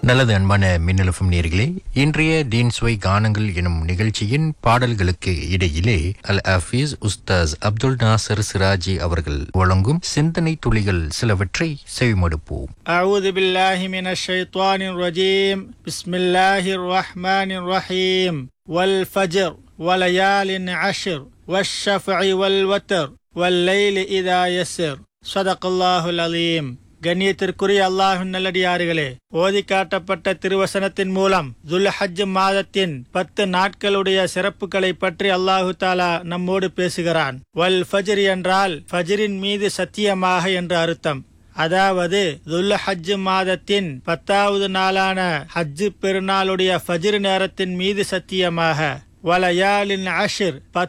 நல்லது அன்பான மின்னலஃபம் நேர்களே இன்றைய தீன்ஸ்வை கானங்கள் எனும் நிகழ்ச்சியின் பாடல்களுக்கு இடையிலே அல் ஹஃபீஸ் உஸ்தாஸ் அப்துல் நாசர் சிராஜி அவர்கள் வழங்கும் சிந்தனை துளிகள் சிலவற்றை செவிமடுப்போம் أعوذ بالله من الشيطان الرجيم بسم الله الرحمن الرحيم والفجر وليال عشر والشفع والوتر والليل إذا يسر صدق الله العظيم கண்ணியத்திற்குரிய அல்லாஹின் நல்லடியார்களே ஓதி காட்டப்பட்ட திருவசனத்தின் மூலம் துல்ஹஜ் மாதத்தின் பத்து நாட்களுடைய சிறப்புகளை பற்றி அல்லாஹு தாலா நம்மோடு பேசுகிறான் வல் ஃபஜ்ர் என்றால் ஃபஜ்ரின் மீது சத்தியமாக என்று அர்த்தம் அதாவது துல் ஹஜ் மாதத்தின் பத்தாவது நாளான ஹஜ்ஜு பெருநாளுடைய ஃபஜ்ர் நேரத்தின் மீது சத்தியமாக வலயாலின் அஷிர்